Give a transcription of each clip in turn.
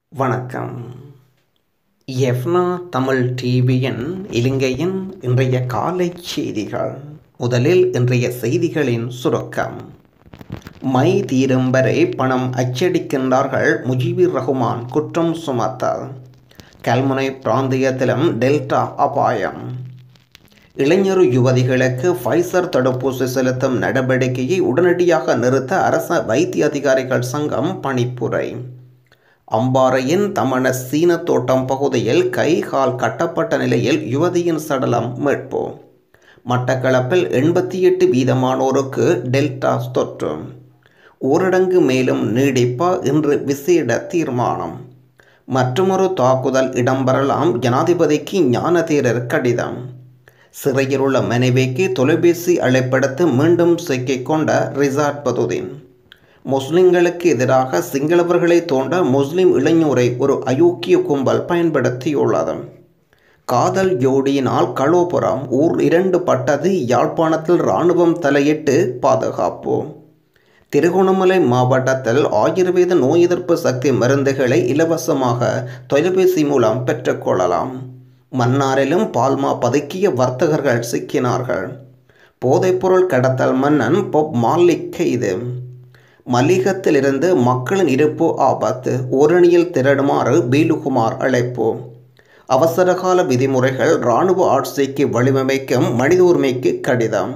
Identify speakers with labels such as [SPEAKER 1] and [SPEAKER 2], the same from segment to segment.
[SPEAKER 1] வணக்கம் எஃப்னா தமிழ் டிவியின் இலங்கையின் இன்றைய காலை செய்திகள் முதலில் இன்றைய செய்திகளின் சுருக்கம் மை தீரும் வரை பணம் அச்சடிக்கின்றார்கள் முஜிபுர் ரஹ்மான் குற்றம் சுமத்தல் கல்முனை பிராந்தியத்திலும் டெல்டா அபாயம் இளைஞர் யுவதிகளுக்கு ஃபைசர் தடுப்பூசி செலுத்தும் நடவடிக்கையை உடனடியாக நிறுத்த அரச வைத்திய அதிகாரிகள் சங்கம் பணிப்புரை அம்பாறையின் தமண சீன தோட்டம் பகுதியில் கை கால் கட்டப்பட்ட நிலையில் யுவதியின் சடலம் மீட்பு மட்டக்களப்பில் எண்பத்தி எட்டு வீதமானோருக்கு டெல்டா தொற்று ஊரடங்கு மேலும் நீடிப்பா இன்று விசேட தீர்மானம் மற்றுமொரு தாக்குதல் இடம்பெறலாம் ஜனாதிபதிக்கு ஞானதீரர் கடிதம் சிறையில் உள்ள மனைவிக்கு தொலைபேசி அழைப்படுத்த மீண்டும் சிக்கிக் கொண்ட ரிசார்ட் பதுதீன் முஸ்லிம்களுக்கு எதிராக சிங்களவர்களை தோண்ட முஸ்லிம் இளைஞரை ஒரு அயோக்கிய கும்பல் பயன்படுத்தியுள்ளது காதல் ஜோடியினால் களோபுரம் ஊர் இரண்டு பட்டது யாழ்ப்பாணத்தில் இராணுவம் தலையிட்டு பாதுகாப்பு திருகோணமலை மாவட்டத்தில் ஆயுர்வேத நோய் எதிர்ப்பு சக்தி மருந்துகளை இலவசமாக தொலைபேசி மூலம் பெற்றுக்கொள்ளலாம் மன்னாரிலும் பால்மா பதுக்கிய வர்த்தகர்கள் சிக்கினார்கள் போதைப்பொருள் கடத்தல் மன்னன் பொப் மாலிக் கைது மல்லிகத்திலிருந்து மக்களின் இருப்பு ஆபத்து ஓரணியில் திரடுமாறு பீலுகுமார் அழைப்பு அவசரகால விதிமுறைகள் இராணுவ ஆட்சிக்கு வடிவமைக்கும் மனித உரிமைக்கு கடிதம்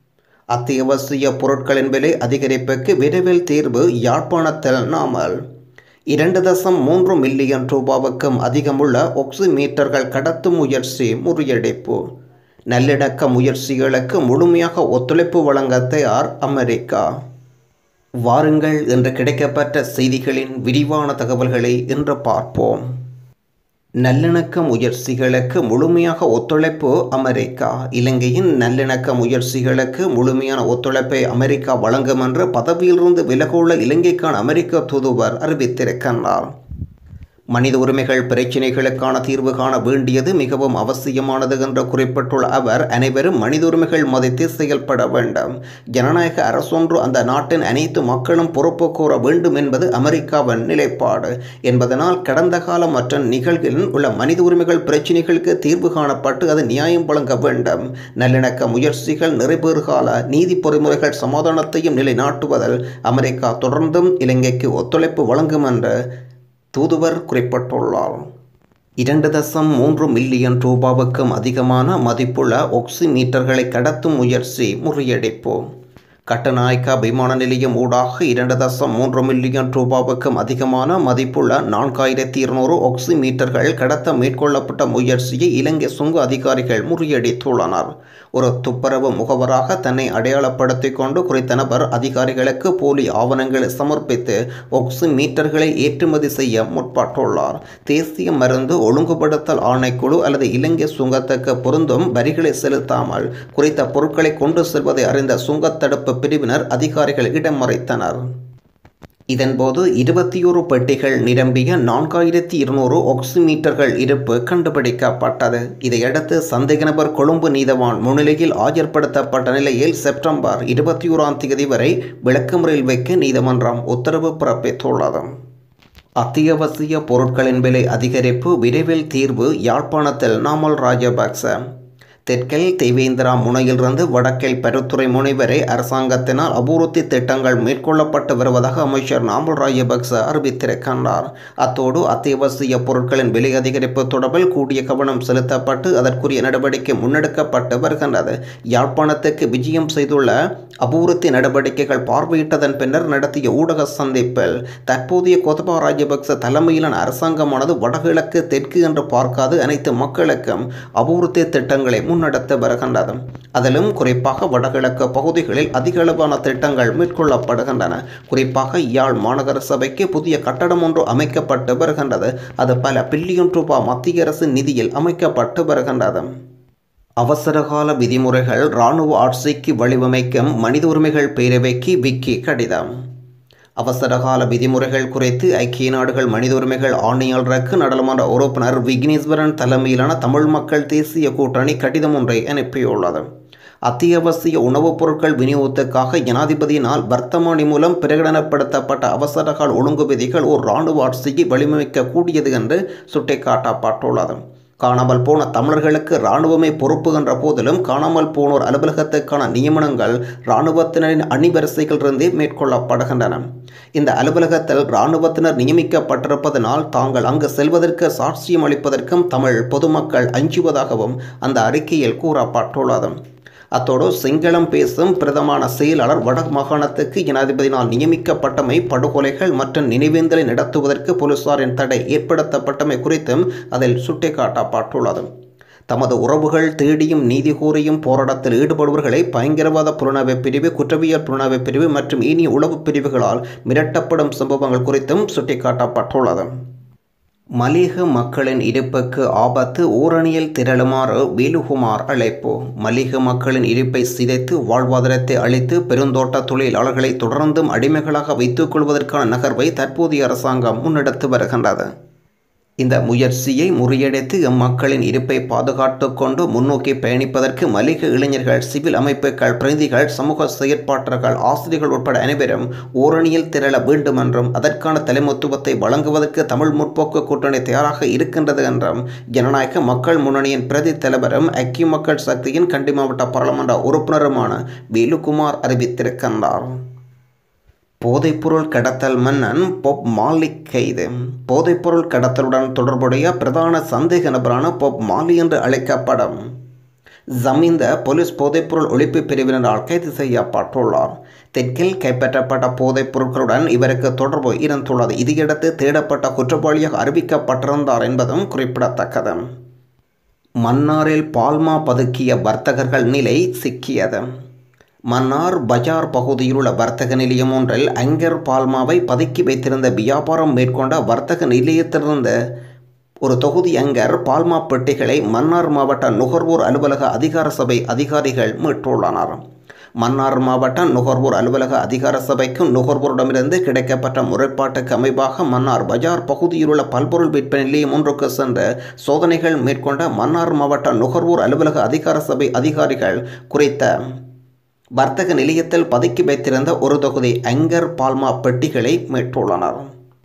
[SPEAKER 1] அத்தியாவசிய பொருட்களின் விலை அதிகரிப்புக்கு விரைவில் தீர்வு யாழ்ப்பாணத்தில் நாமல் இரண்டு தசம் மூன்று மில்லியன் ரூபாவுக்கும் அதிகமுள்ள ஒக்சிமீட்டர்கள் கடத்தும் முயற்சி முறியடிப்பு நல்லிணக்க முயற்சிகளுக்கு முழுமையாக ஒத்துழைப்பு வழங்க தயார் அமெரிக்கா வாருங்கள் என்று கிடைக்கப்பட்ட செய்திகளின் விரிவான தகவல்களை இன்று பார்ப்போம் நல்லிணக்க முயற்சிகளுக்கு முழுமையாக ஒத்துழைப்பு அமெரிக்கா இலங்கையின் நல்லிணக்க முயற்சிகளுக்கு முழுமையான ஒத்துழைப்பை அமெரிக்கா வழங்கும் என்று பதவியிலிருந்து விலகுள்ள இலங்கைக்கான அமெரிக்க தூதுவர் அறிவித்திருக்கின்றார் மனித உரிமைகள் பிரச்சினைகளுக்கான தீர்வு காண வேண்டியது மிகவும் அவசியமானது என்று குறிப்பிட்டுள்ள அவர் அனைவரும் மனித உரிமைகள் மதித்து செயல்பட வேண்டும் ஜனநாயக அரசொன்று அந்த நாட்டின் அனைத்து மக்களும் பொறுப்பு கூற வேண்டும் என்பது அமெரிக்காவின் நிலைப்பாடு என்பதனால் கடந்த கால மற்ற நிகழ்வில் உள்ள மனித உரிமைகள் பிரச்சினைகளுக்கு தீர்வு காணப்பட்டு அது நியாயம் வழங்க வேண்டும் நல்லிணக்க முயற்சிகள் நிறைவேறுகால நீதி பொறிமுறைகள் சமாதானத்தையும் நிலைநாட்டுவதில் அமெரிக்கா தொடர்ந்தும் இலங்கைக்கு ஒத்துழைப்பு வழங்கும் என்று தூதுவர் குறிப்பிட்டுள்ளார் இரண்டு தசம் மூன்று மில்லியன் ரூபாவுக்கும் அதிகமான மதிப்புள்ள ஒக்சிமீட்டர்களை கடத்தும் முயற்சி முறியடிப்பு கட்டநாயக்கா விமான நிலையம் ஊடாக இரண்டு தசம் மூன்று மில்லியன் ரூபாவுக்கும் அதிகமான மதிப்புள்ள நான்காயிரத்தி இருநூறு ஒக்சிமீட்டர்கள் கடத்த மேற்கொள்ளப்பட்ட முயற்சியை இலங்கை சுங்க அதிகாரிகள் முறியடித்துள்ளனர் ஒரு துப்புரவு முகவராக தன்னை அடையாளப்படுத்திக் கொண்டு குறித்த நபர் அதிகாரிகளுக்கு போலி ஆவணங்களை சமர்ப்பித்து ஒக்சிமீட்டர்களை ஏற்றுமதி செய்ய முற்பட்டுள்ளார் தேசிய மருந்து ஒழுங்குபடுத்தல் ஆணைக்குழு அல்லது இலங்கை சுங்கத்துக்கு பொருந்தும் வரிகளை செலுத்தாமல் குறித்த பொருட்களை கொண்டு செல்வதை அறிந்த சுங்கத்தடுப்பு பிரிவினர் அதிகாரிகள் இடமறைத்தனர் இதன்போது இருபத்தி ஒரு பெட்டிகள் நிரம்பிய நான்காயிரத்தி இருநூறு ஒக்சிமீட்டர்கள் இருப்பு கண்டுபிடிக்கப்பட்டது இதையடுத்து சந்தேக நபர் கொழும்பு நீதவான் முன்னிலையில் ஆஜர்படுத்தப்பட்ட நிலையில் செப்டம்பர் இருபத்தி ஓராம் தேதி வரை விளக்கமுறையில் வைக்க நீதிமன்றம் உத்தரவு பிறப்பித்துள்ளது அத்தியாவசிய பொருட்களின் விலை அதிகரிப்பு விரைவில் தீர்வு யாழ்ப்பாணத்தில் நாமல் ராஜபக்ச தெற்கில் தேவேந்திரா முனையிலிருந்து வடக்கில் பருத்துறை முனை வரை அரசாங்கத்தினால் அபிவிருத்தி திட்டங்கள் மேற்கொள்ளப்பட்டு வருவதாக அமைச்சர் நாமல் ராஜபக்ச அறிவித்திருக்கின்றார் அத்தோடு அத்தியாவசிய பொருட்களின் விலை அதிகரிப்பு தொடர்பில் கூடிய கவனம் செலுத்தப்பட்டு அதற்குரிய நடவடிக்கை முன்னெடுக்கப்பட்டு வருகின்றது யாழ்ப்பாணத்துக்கு விஜயம் செய்துள்ள அபிவிருத்தி நடவடிக்கைகள் பார்வையிட்டதன் பின்னர் நடத்திய ஊடக சந்திப்பில் தற்போதைய கோதபா ராஜபக்ச தலைமையிலான அரசாங்கமானது வடகிழக்கு தெற்கு என்று பார்க்காது அனைத்து மக்களுக்கும் அபிவிருத்தி திட்டங்களை முன்னெடுத்து வருகின்றது அதிலும் குறிப்பாக வடகிழக்கு பகுதிகளில் அதிகளவான திட்டங்கள் மேற்கொள்ளப்படுகின்றன குறிப்பாக யாழ் மாநகர சபைக்கு புதிய கட்டடம் ஒன்று அமைக்கப்பட்டு வருகின்றது அது பல பில்லியன் ரூபாய் மத்திய அரசின் நிதியில் அமைக்கப்பட்டு வருகின்றது அவசரகால விதிமுறைகள் இராணுவ ஆட்சிக்கு வடிவமைக்கும் மனித உரிமைகள் பேரவைக்கு விக்கி கடிதம் அவசரகால விதிமுறைகள் குறித்து ஐக்கிய நாடுகள் மனித உரிமைகள் ஆணையாளருக்கு நாடாளுமன்ற உறுப்பினர் விக்னேஸ்வரன் தலைமையிலான தமிழ் மக்கள் தேசிய கூட்டணி கடிதம் ஒன்றை அனுப்பியுள்ளது அத்தியாவசிய உணவுப் பொருட்கள் விநியோகத்துக்காக ஜனாதிபதியினால் வர்த்தமானி மூலம் பிரகடனப்படுத்தப்பட்ட அவசரகால ஒழுங்கு விதிகள் ஒரு இராணுவ ஆட்சியை வலிமைக்கக்கூடியது என்று சுட்டிக்காட்டப்பட்டுள்ளது காணாமல் போன தமிழர்களுக்கு இராணுவமே பொறுப்பு என்ற போதிலும் காணாமல் போனோர் அலுவலகத்துக்கான நியமனங்கள் இராணுவத்தினரின் அணிவரிசைகளிலிருந்தே மேற்கொள்ளப்படுகின்றன இந்த அலுவலகத்தில் இராணுவத்தினர் நியமிக்கப்பட்டிருப்பதனால் தாங்கள் அங்கு செல்வதற்கு சாட்சியம் அளிப்பதற்கும் தமிழ் பொதுமக்கள் அஞ்சுவதாகவும் அந்த அறிக்கையில் கூறப்பட்டுள்ளது அத்தோடு சிங்களம் பேசும் பிரதமான செயலாளர் வடக்கு மாகாணத்துக்கு ஜனாதிபதியினால் நியமிக்கப்பட்டமை படுகொலைகள் மற்றும் நினைவேந்தலை நடத்துவதற்கு போலீசாரின் தடை ஏற்படுத்தப்பட்டமை குறித்தும் அதில் சுட்டிக்காட்டப்பட்டுள்ளது தமது உறவுகள் தேடியும் நீதி கோரியும் போராட்டத்தில் ஈடுபடுபவர்களை பயங்கரவாத புலனாய்வு பிரிவு குற்றவியல் புலனாய்வு பிரிவு மற்றும் இனிய உளவு பிரிவுகளால் மிரட்டப்படும் சம்பவங்கள் குறித்தும் சுட்டிக்காட்டப்பட்டுள்ளது மலிக மக்களின் இருப்புக்கு ஆபத்து ஓரணியில் திரளுமாறு வேலுகுமார் அழைப்பு மலிக மக்களின் இருப்பை சிதைத்து வாழ்வாதாரத்தை அளித்து பெருந்தோட்ட தொழிலாளர்களை தொடர்ந்தும் அடிமைகளாக வைத்துக் கொள்வதற்கான நகர்வை தற்போதைய அரசாங்கம் முன்னெடுத்து வருகின்றது இந்த முயற்சியை முறியடித்து எம்மக்களின் இருப்பை பாதுகாத்து கொண்டு முன்னோக்கி பயணிப்பதற்கு மலிக இளைஞர்கள் சிவில் அமைப்புகள் பிரதிகள் சமூக செயற்பாட்டர்கள் ஆசிரியர்கள் உட்பட அனைவரும் ஓரணியில் திரள வேண்டும் என்றும் அதற்கான தலைமத்துவத்தை வழங்குவதற்கு தமிழ் முற்போக்கு கூட்டணி தயாராக இருக்கின்றது என்றும் ஜனநாயக மக்கள் முன்னணியின் பிரதி தலைவரும் ஐக்கிய மக்கள் சக்தியின் கண்டி மாவட்ட பாராளுமன்ற உறுப்பினருமான வேலுகுமார் அறிவித்திருக்கின்றார் போதைப்பொருள் கடத்தல் மன்னன் பொப் மாலிக் கைது போதைப்பொருள் கடத்தலுடன் தொடர்புடைய பிரதான சந்தேக நபரான பொப் மாலி என்று அழைக்கப்படும் ஜமீந்த போலீஸ் போதைப்பொருள் ஒழிப்பு பிரிவினரால் கைது செய்யப்பட்டுள்ளார் தெற்கில் கைப்பற்றப்பட்ட போதைப் பொருட்களுடன் இவருக்கு தொடர்பு இருந்துள்ளது இதையடுத்து தேடப்பட்ட குற்றவாளியாக அறிவிக்கப்பட்டிருந்தார் என்பதும் குறிப்பிடத்தக்கது மன்னாரில் பால்மா பதுக்கிய வர்த்தகர்கள் நிலை சிக்கியது மன்னார் பஜார் பகுதியில் உள்ள வர்த்தக நிலையம் ஒன்றில் அங்கர் பால்மாவை பதுக்கி வைத்திருந்த வியாபாரம் மேற்கொண்ட வர்த்தக நிலையத்திலிருந்த ஒரு தொகுதி அங்கர் பால்மா பெட்டிகளை மன்னார் மாவட்ட நுகர்வோர் அலுவலக அதிகார சபை அதிகாரிகள் மீட்டுள்ளனர் மன்னார் மாவட்ட நுகர்வோர் அலுவலக அதிகார சபைக்கும் நுகர்வோரிடமிருந்து கிடைக்கப்பட்ட முறைப்பாட்டுக்கு அமைவாக மன்னார் பஜார் பகுதியில் உள்ள பல்பொருள் விற்பனை நிலையம் ஒன்றுக்கு சென்று சோதனைகள் மேற்கொண்ட மன்னார் மாவட்ட நுகர்வோர் அலுவலக அதிகார சபை அதிகாரிகள் குறித்த வர்த்தக நிலையத்தில் பதுக்கி வைத்திருந்த ஒரு தொகுதி அங்கர் பால்மா பெட்டிகளை மீட்டுள்ளனர்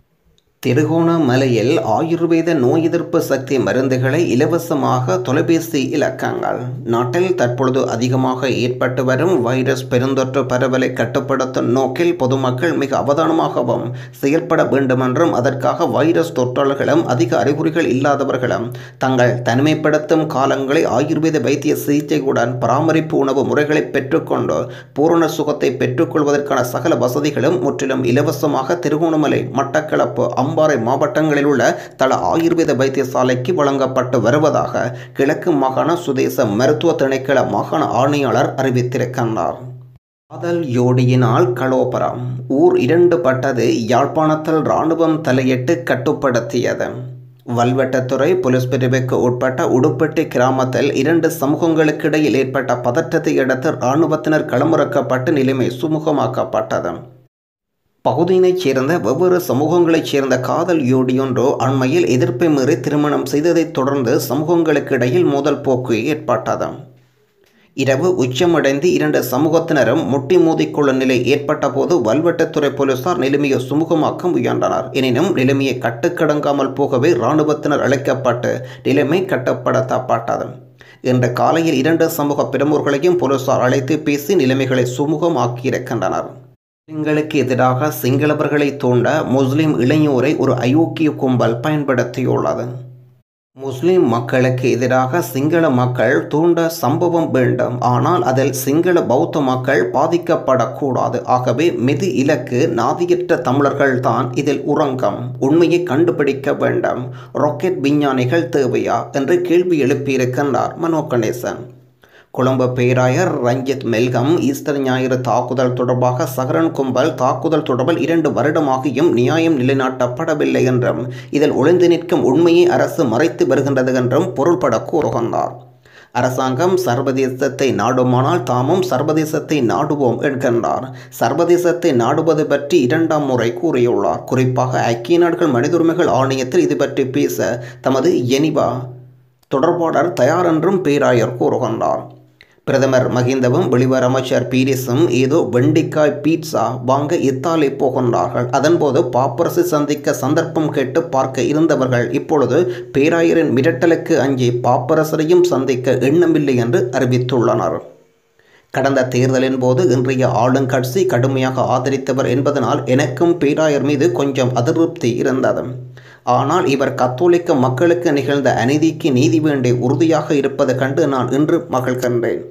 [SPEAKER 1] திருகோணமலையில் ஆயுர்வேத நோய் எதிர்ப்பு சக்தி மருந்துகளை இலவசமாக தொலைபேசி இலக்கங்கள் நாட்டில் தற்பொழுது அதிகமாக ஏற்பட்டு வரும் வைரஸ் பெருந்தொற்று பரவலை கட்டுப்படுத்தும் நோக்கில் பொதுமக்கள் மிக அவதானமாகவும் செயல்பட வேண்டுமென்றும் அதற்காக வைரஸ் தொற்றாளர்களும் அதிக அறிகுறிகள் இல்லாதவர்களும் தங்கள் தனிமைப்படுத்தும் காலங்களை ஆயுர்வேத வைத்திய சிகிச்சையுடன் பராமரிப்பு உணவு முறைகளை பெற்றுக்கொண்டு பூரண சுகத்தை பெற்றுக்கொள்வதற்கான சகல வசதிகளும் முற்றிலும் இலவசமாக திருகோணமலை மட்டக்களப்பு அம்பாறை மாவட்டங்களில் உள்ள தள ஆயுர்வேத வைத்தியசாலைக்கு வழங்கப்பட்டு வருவதாக கிழக்கு மாகாண சுதேச மருத்துவ திணைக்கள மாகாண ஆணையாளர் அறிவித்திருக்கின்றார் காதல் யோடியினால் கலோபரம் ஊர் இரண்டு பட்டது யாழ்ப்பாணத்தில் இராணுவம் தலையிட்டு கட்டுப்படுத்தியது வல்வெட்டத்துறை போலீஸ் பிரிவுக்கு உட்பட்ட உடுப்பட்டி கிராமத்தில் இரண்டு சமூகங்களுக்கு இடையில் ஏற்பட்ட பதற்றத்தை அடுத்து இராணுவத்தினர் களமிறக்கப்பட்டு நிலைமை சுமூகமாக்கப்பட்டது பகுதியினைச் சேர்ந்த வெவ்வேறு சமூகங்களைச் சேர்ந்த காதல் யோடியொன்றோ அண்மையில் எதிர்ப்பை மீறி திருமணம் செய்ததைத் தொடர்ந்து சமூகங்களுக்கு இடையில் மோதல் போக்கு ஏற்பட்டது இரவு உச்சமடைந்து இரண்டு சமூகத்தினரும் முட்டி மோதிக்கொள்ளும் நிலை ஏற்பட்ட போது வல்வெட்டத்துறை போலீசார் நிலைமையை சுமூகமாக்க முயன்றனர் எனினும் நிலைமையை கட்டுக்கடங்காமல் போகவே இராணுவத்தினர் அழைக்கப்பட்டு நிலைமை கட்டுப்படுத்தப்பட்டது இன்று காலையில் இரண்டு சமூக பிரமுகர்களையும் போலீசார் அழைத்து பேசி நிலைமைகளை சுமூகமாக்கியிருக்கின்றனர் முஸ்லிம்களுக்கு எதிராக சிங்களவர்களை தூண்ட முஸ்லிம் இளைஞரை ஒரு அயோக்கிய கும்பல் பயன்படுத்தியுள்ளது முஸ்லிம் மக்களுக்கு எதிராக சிங்கள மக்கள் தூண்ட சம்பவம் வேண்டும் ஆனால் அதில் சிங்கள பௌத்த மக்கள் பாதிக்கப்படக்கூடாது ஆகவே மிது இலக்கு நாதியற்ற தமிழர்கள் தான் இதில் உறங்கம் உண்மையை கண்டுபிடிக்க வேண்டும் ராக்கெட் விஞ்ஞானிகள் தேவையா என்று கேள்வி எழுப்பியிருக்கின்றார் மனோ கணேசன் கொழும்பு பேராயர் ரஞ்சித் மெல்கம் ஈஸ்டர் ஞாயிறு தாக்குதல் தொடர்பாக சகரன் கும்பல் தாக்குதல் தொடர்பில் இரண்டு வருடமாகியும் நியாயம் நிலைநாட்டப்படவில்லை என்றும் இதில் ஒளிந்து நிற்கும் உண்மையை அரசு மறைத்து வருகின்றது என்றும் பொருள்பட கூறுகின்றார் அரசாங்கம் சர்வதேசத்தை நாடுமானால் தாமும் சர்வதேசத்தை நாடுவோம் என்கின்றார் சர்வதேசத்தை நாடுவது பற்றி இரண்டாம் முறை கூறியுள்ளார் குறிப்பாக ஐக்கிய நாடுகள் மனித உரிமைகள் ஆணையத்தில் இது பற்றி பேச தமது எனிவா தொடர்பாளர் தயார் என்றும் பேராயர் கூறுகின்றார் பிரதமர் மகிந்தவும் வெளிவார அமைச்சர் பீரிஸும் ஏதோ வெண்டிக்காய் பீட்சா வாங்க இத்தாலி போகின்றார்கள் அதன்போது பாப்பரசு சந்திக்க சந்தர்ப்பம் கேட்டு பார்க்க இருந்தவர்கள் இப்பொழுது பேராயரின் மிரட்டலுக்கு அஞ்சி பாப்பரசரையும் சந்திக்க எண்ணமில்லை என்று அறிவித்துள்ளனர் கடந்த தேர்தலின் போது இன்றைய ஆளுங்கட்சி கடுமையாக ஆதரித்தவர் என்பதனால் எனக்கும் பேராயர் மீது கொஞ்சம் அதிருப்தி இருந்தது ஆனால் இவர் கத்தோலிக்க மக்களுக்கு நிகழ்ந்த அநீதிக்கு நீதி வேண்டி உறுதியாக இருப்பது கண்டு நான் இன்று மகிழ்கின்றேன்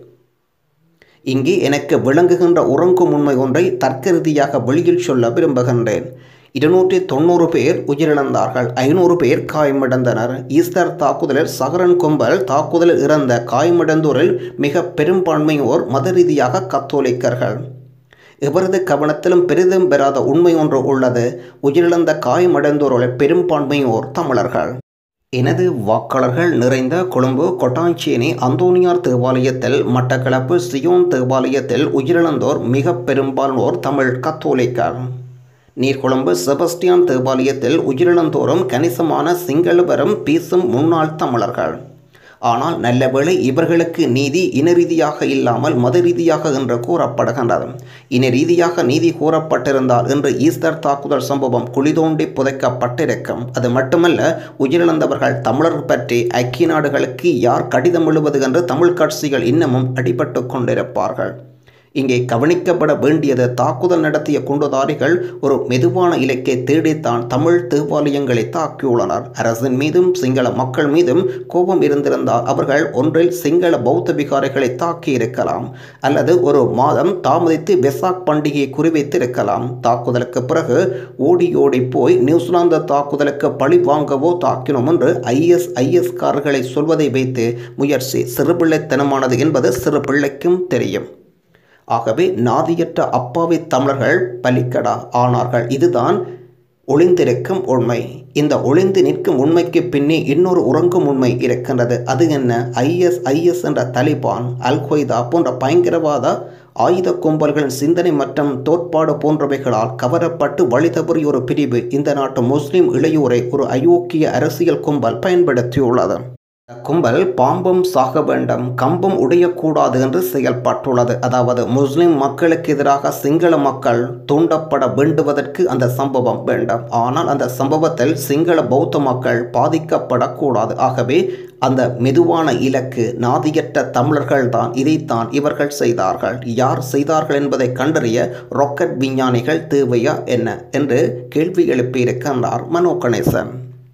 [SPEAKER 1] இங்கே எனக்கு விளங்குகின்ற உறங்கும் உண்மை ஒன்றை தர்க்க ரீதியாக வெளியில் சொல்ல விரும்புகின்றேன் இருநூற்றி தொண்ணூறு பேர் உயிரிழந்தார்கள் ஐநூறு பேர் காயமடைந்தனர் ஈஸ்டர் தாக்குதலில் சகரன் கும்பல் தாக்குதலில் இறந்த காயமடைந்தோரில் மிக பெரும்பான்மையோர் மத ரீதியாக கத்தோலிக்கர்கள் எவரது கவனத்திலும் பெரிதும் பெறாத உண்மை ஒன்று உள்ளது உயிரிழந்த காயமடைந்தோரில் பெரும்பான்மையோர் தமிழர்கள் எனது வாக்காளர்கள் நிறைந்த கொழும்பு கொட்டாஞ்சேனி அந்தோனியார் தேவாலயத்தில் மட்டக்களப்பு சியோன் தேவாலயத்தில் உயிரிழந்தோர் மிக பெரும்பாலோர் தமிழ் கத்தோலிக்கர் நீர்கொழும்பு செபஸ்டியான் தேவாலயத்தில் உயிரிழந்தோரும் கணிசமான சிங்களவரும் பேசும் முன்னாள் தமிழர்கள் ஆனால் நல்லவேளை இவர்களுக்கு நீதி இன ரீதியாக இல்லாமல் மத ரீதியாக என்று கூறப்படுகின்றது இன ரீதியாக நீதி கூறப்பட்டிருந்தால் இன்று ஈஸ்டர் தாக்குதல் சம்பவம் குளிதோண்டி புதைக்கப்பட்டிருக்கும் அது மட்டுமல்ல உயிரிழந்தவர்கள் தமிழர் பற்றி ஐக்கிய நாடுகளுக்கு யார் கடிதம் எழுவது என்று தமிழ் கட்சிகள் இன்னமும் அடிபட்டு கொண்டிருப்பார்கள் இங்கே கவனிக்கப்பட வேண்டியது தாக்குதல் நடத்திய குண்டுதாரிகள் ஒரு மெதுவான இலக்கை தேடித்தான் தமிழ் தேவாலயங்களை தாக்கியுள்ளனர் அரசின் மீதும் சிங்கள மக்கள் மீதும் கோபம் இருந்திருந்தால் அவர்கள் ஒன்றில் சிங்கள பௌத்த விகாரைகளை தாக்கி இருக்கலாம் அல்லது ஒரு மாதம் தாமதித்து வெசாக் பண்டிகையை குறிவைத்திருக்கலாம் தாக்குதலுக்கு பிறகு ஓடி ஓடி போய் நியூசிலாந்து தாக்குதலுக்கு பழி வாங்கவோ தாக்கினோம் என்று ஐஎஸ் ஐஎஸ்காரர்களை சொல்வதை வைத்து முயற்சி சிறுபிள்ளைத்தனமானது என்பது சிறு பிள்ளைக்கும் தெரியும் ஆகவே நாதியற்ற அப்பாவி தமிழர்கள் பலிக்கடா ஆனார்கள் இதுதான் ஒளிந்திருக்கும் உண்மை இந்த ஒளிந்து நிற்கும் உண்மைக்கு பின்னே இன்னொரு உறங்கும் உண்மை இருக்கின்றது அது என்ன ஐஎஸ் ஐஎஸ் என்ற தலிபான் அல் கொய்தா போன்ற பயங்கரவாத ஆயுத கும்பல்களின் சிந்தனை மற்றும் தோற்பாடு போன்றவைகளால் கவரப்பட்டு வழி தவறிய ஒரு பிரிவு இந்த நாட்டு முஸ்லிம் இளையோரை ஒரு அயோக்கிய அரசியல் கும்பல் பயன்படுத்தியுள்ளது கும்பல் பாம்பும் சாக வேண்டும் கம்பும் உடையக்கூடாது என்று செயல்பட்டுள்ளது அதாவது முஸ்லிம் மக்களுக்கு எதிராக சிங்கள மக்கள் தூண்டப்பட வேண்டுவதற்கு அந்த சம்பவம் வேண்டும் ஆனால் அந்த சம்பவத்தில் சிங்கள பௌத்த மக்கள் பாதிக்கப்படக்கூடாது ஆகவே அந்த மெதுவான இலக்கு நாதியற்ற தமிழர்கள் தான் இதைத்தான் இவர்கள் செய்தார்கள் யார் செய்தார்கள் என்பதை கண்டறிய ராக்கெட் விஞ்ஞானிகள் தேவையா என்ன என்று கேள்வி எழுப்பியிருக்கின்றார் மனோ கணேசன்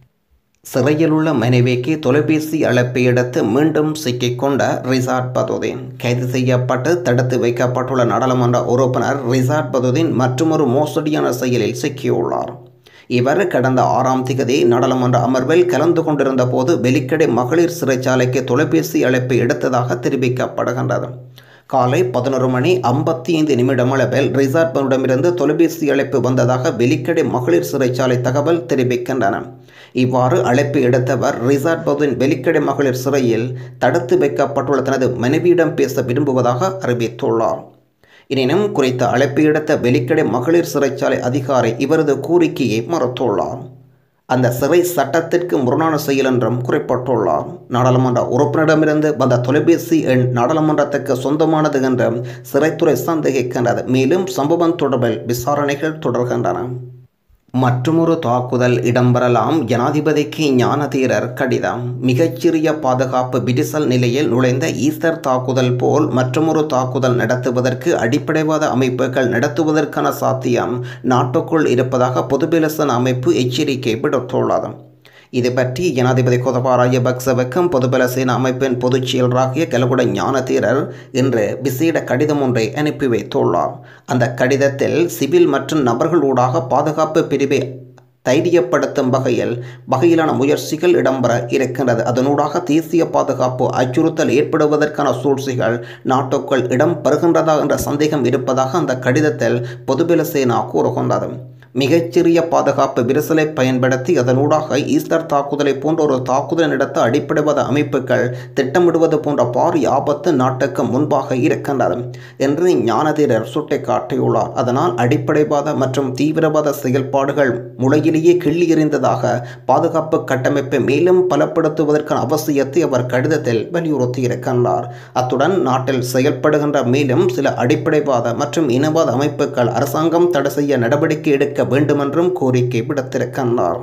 [SPEAKER 1] சிறையிலுள்ள மனைவிக்கு தொலைபேசி அழைப்பை எடுத்து மீண்டும் சிக்கிக்கொண்ட ரிசார்ட் பதுதீன் கைது செய்யப்பட்டு தடுத்து வைக்கப்பட்டுள்ள நாடாளுமன்ற உறுப்பினர் ரிசார்ட் பதுதீன் மற்றொரு மோசடியான செயலில் சிக்கியுள்ளார் இவர் கடந்த ஆறாம் திகதி நாடாளுமன்ற அமர்வில் கலந்து கொண்டிருந்த போது வெலிக்கடை மகளிர் சிறைச்சாலைக்கு தொலைபேசி அழைப்பை எடுத்ததாக தெரிவிக்கப்படுகின்றது காலை பதினொரு மணி ஐம்பத்தி ஐந்து நிமிடம் அளவில் ரிசார்ட்பனிடமிருந்து தொலைபேசி அழைப்பு வந்ததாக வெலிக்கடை மகளிர் சிறைச்சாலை தகவல் தெரிவிக்கின்றன இவ்வாறு அழைப்பு எடுத்தவர் ரிசார்ட் பவுதின் வெலிக்கடை மகளிர் சிறையில் தடுத்து வைக்கப்பட்டுள்ள தனது மனைவியிடம் பேச விரும்புவதாக அறிவித்துள்ளார் எனினும் குறித்த அழைப்பு எடுத்த வெலிக்கடை மகளிர் சிறைச்சாலை அதிகாரி இவரது கோரிக்கையை மறுத்துள்ளார் அந்த சிறை சட்டத்திற்கு முரணான செயல் என்றும் குறிப்பிட்டுள்ளார் நாடாளுமன்ற உறுப்பினரிடமிருந்து வந்த தொலைபேசி எண் நாடாளுமன்றத்துக்கு சொந்தமானது என்றும் சிறைத்துறை சந்தேகிக்கின்றது மேலும் சம்பவம் தொடர்பில் விசாரணைகள் தொடர்கின்றன மற்றுமொரு தாக்குதல் இடம்பெறலாம் ஜனாதிபதிக்கு ஞானதீரர் கடிதம் மிகச்சிறிய பாதுகாப்பு விரிசல் நிலையில் நுழைந்த ஈஸ்டர் தாக்குதல் போல் மற்றுமொரு தாக்குதல் நடத்துவதற்கு அடிப்படைவாத அமைப்புகள் நடத்துவதற்கான சாத்தியம் நாட்டுக்குள் இருப்பதாக பொதுபிலசன அமைப்பு எச்சரிக்கை விடுத்துள்ளது இது பற்றி ஜனாதிபதி கோதபா ராஜபக்சவுக்கும் பொதுபல சேனா அமைப்பின் பொதுச் செயலராகிய கலகுட ஞானதீரர் இன்று விசேட கடிதம் ஒன்றை அனுப்பி வைத்துள்ளார் அந்த கடிதத்தில் சிவில் மற்றும் நபர்களூடாக பாதுகாப்பு பிரிவை தைரியப்படுத்தும் வகையில் வகையிலான முயற்சிகள் இடம்பெற இருக்கின்றது அதனூடாக தேசிய பாதுகாப்பு அச்சுறுத்தல் ஏற்படுவதற்கான சூழ்ச்சிகள் நாட்டுக்குள் இடம் பெறுகின்றதா என்ற சந்தேகம் இருப்பதாக அந்த கடிதத்தில் பொதுபல சேனா கூறுகின்றது மிகச்சிறிய பாதுகாப்பு விரிசலை பயன்படுத்தி அதனூடாக ஈஸ்டர் தாக்குதலை போன்ற ஒரு தாக்குதல் நடத்த அடிப்படைவாத அமைப்புகள் திட்டமிடுவது போன்ற பாரிய ஆபத்து நாட்டுக்கு முன்பாக இருக்கின்றது என்று ஞானதீரர் சுட்டிக்காட்டியுள்ளார் அதனால் அடிப்படைவாத மற்றும் தீவிரவாத செயல்பாடுகள் முளையிலேயே கிள்ளி எறிந்ததாக பாதுகாப்பு கட்டமைப்பை மேலும் பலப்படுத்துவதற்கான அவசியத்தை அவர் கடிதத்தில் வலியுறுத்தியிருக்கின்றார் அத்துடன் நாட்டில் செயல்படுகின்ற மேலும் சில அடிப்படைவாத மற்றும் இனவாத அமைப்புகள் அரசாங்கம் தடை செய்ய நடவடிக்கை எடுக்க வேண்டுமென்றும் கோரிக்கை விடுத்திருக்கின்றார்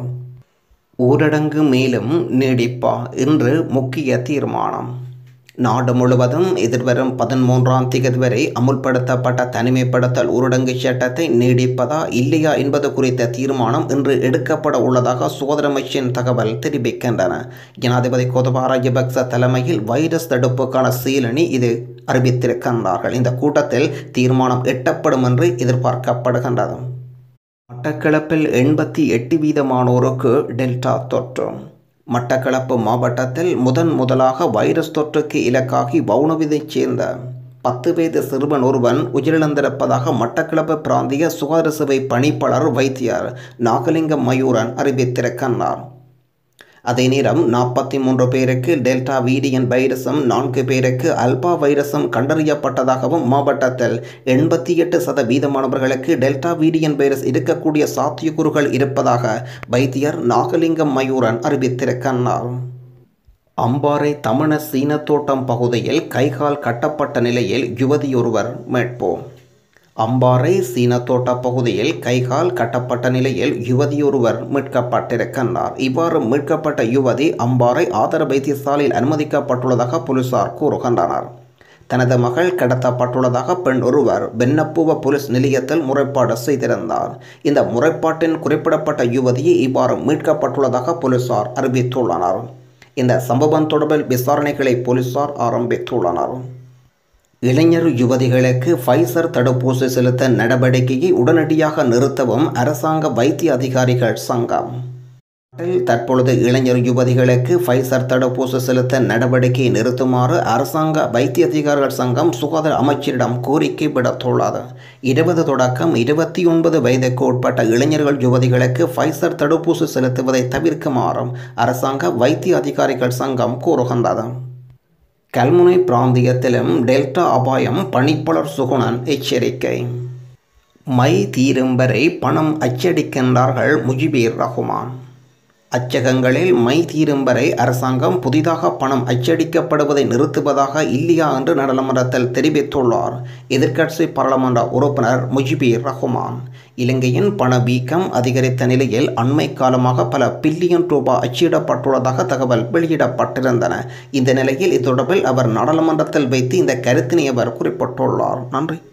[SPEAKER 1] ஊரடங்கு மேலும் நீடிப்பா இன்று முக்கிய தீர்மானம் நாடு முழுவதும் எதிர்வரும் பதிமூன்றாம் தேதி வரை அமுல்படுத்தப்பட்ட தனிமைப்படுத்தல் ஊரடங்கு சட்டத்தை நீடிப்பதா இல்லையா என்பது குறித்த தீர்மானம் இன்று எடுக்கப்பட உள்ளதாக சுகாதார அமைச்சின் தகவல் தெரிவிக்கின்றன ஜனாதிபதி கோதபா ராஜபக்ச தலைமையில் வைரஸ் தடுப்புக்கான சீலனி இது அறிவித்திருக்கின்றார்கள் இந்த கூட்டத்தில் தீர்மானம் எட்டப்படும் என்று எதிர்பார்க்கப்படுகின்றது மட்டக்களப்பில் எண்பத்தி எட்டு வீதமானோருக்கு டெல்டா தொற்று மட்டக்களப்பு மாவட்டத்தில் முதன் முதலாக வைரஸ் தொற்றுக்கு இலக்காகி வவுனவிதைச் சேர்ந்த பத்து வயது சிறுவன் ஒருவன் உயிரிழந்திருப்பதாக மட்டக்களப்பு பிராந்திய சுகாதார சேவை பணிப்பாளர் வைத்தியர் நாகலிங்கம் மயூரன் அறிவித்திருக்கின்றார் அதே நேரம் நாற்பத்தி மூன்று பேருக்கு டெல்டா வீரியன் வைரஸும் நான்கு பேருக்கு அல்பா வைரஸும் கண்டறியப்பட்டதாகவும் மாவட்டத்தில் எண்பத்தி எட்டு சதவீதமானவர்களுக்கு டெல்டா வீரியன் வைரஸ் இருக்கக்கூடிய சாத்தியக்கூறுகள் இருப்பதாக வைத்தியர் நாகலிங்கம் மயூரன் அறிவித்திருக்கின்றார் அம்பாறை தமிழ சீனத்தோட்டம் பகுதியில் கைகால் கட்டப்பட்ட நிலையில் யுவதியொருவர் மீட்போம் அம்பாறை சீனத்தோட்ட பகுதியில் கைகால் கட்டப்பட்ட நிலையில் யுவதியொருவர் மீட்கப்பட்டிருக்கின்றார் இவ்வாறு மீட்கப்பட்ட யுவதி அம்பாறை ஆதர வைத்தியசாலையில் அனுமதிக்கப்பட்டுள்ளதாக போலீசார் கூறுகின்றனர் தனது மகள் கடத்தப்பட்டுள்ளதாக பெண் ஒருவர் பென்னப்புவ போலீஸ் நிலையத்தில் முறைப்பாடு செய்திருந்தார் இந்த முறைப்பாட்டின் குறிப்பிடப்பட்ட யுவதியை இவ்வாறு மீட்கப்பட்டுள்ளதாக போலீசார் அறிவித்துள்ளனர் இந்த சம்பவம் தொடர்பில் விசாரணைகளை போலீசார் ஆரம்பித்துள்ளனர் இளைஞர் யுவதிகளுக்கு ஃபைசர் தடுப்பூசி செலுத்த நடவடிக்கையை உடனடியாக நிறுத்தவும் அரசாங்க வைத்திய அதிகாரிகள் சங்கம் நாட்டில் தற்பொழுது இளைஞர் யுவதிகளுக்கு ஃபைசர் தடுப்பூசி செலுத்த நடவடிக்கையை நிறுத்துமாறு அரசாங்க வைத்திய அதிகாரிகள் சங்கம் சுகாதார அமைச்சரிடம் கோரிக்கை விடுத்துள்ளது இருபது தொடக்கம் இருபத்தி ஒன்பது வயதுக்கு உட்பட்ட இளைஞர்கள் யுவதிகளுக்கு ஃபைசர் தடுப்பூசி செலுத்துவதை தவிர்க்குமாறும் அரசாங்க வைத்திய அதிகாரிகள் சங்கம் கூறுகின்றது கல்முனை பிராந்தியத்திலும் டெல்டா அபாயம் பணிப்பாளர் சுகுணன் எச்சரிக்கை மை தீரும் வரை பணம் அச்சடிக்கின்றார்கள் முஜிபீர் ரஹ்மான் அச்சகங்களில் மை தீரும் வரை அரசாங்கம் புதிதாக பணம் அச்சடிக்கப்படுவதை நிறுத்துவதாக இல்லையா என்று நாடாளுமன்றத்தில் தெரிவித்துள்ளார் எதிர்க்கட்சி பாராளுமன்ற உறுப்பினர் முஜிபீர் ரஹ்மான் இலங்கையின் பணவீக்கம் அதிகரித்த நிலையில் அண்மை காலமாக பல பில்லியன் ரூபாய் அச்சிடப்பட்டுள்ளதாக தகவல் வெளியிடப்பட்டிருந்தன இந்த நிலையில் இது தொடர்பில் அவர் நாடாளுமன்றத்தில் வைத்து இந்த கருத்தினை அவர் குறிப்பிட்டுள்ளார் நன்றி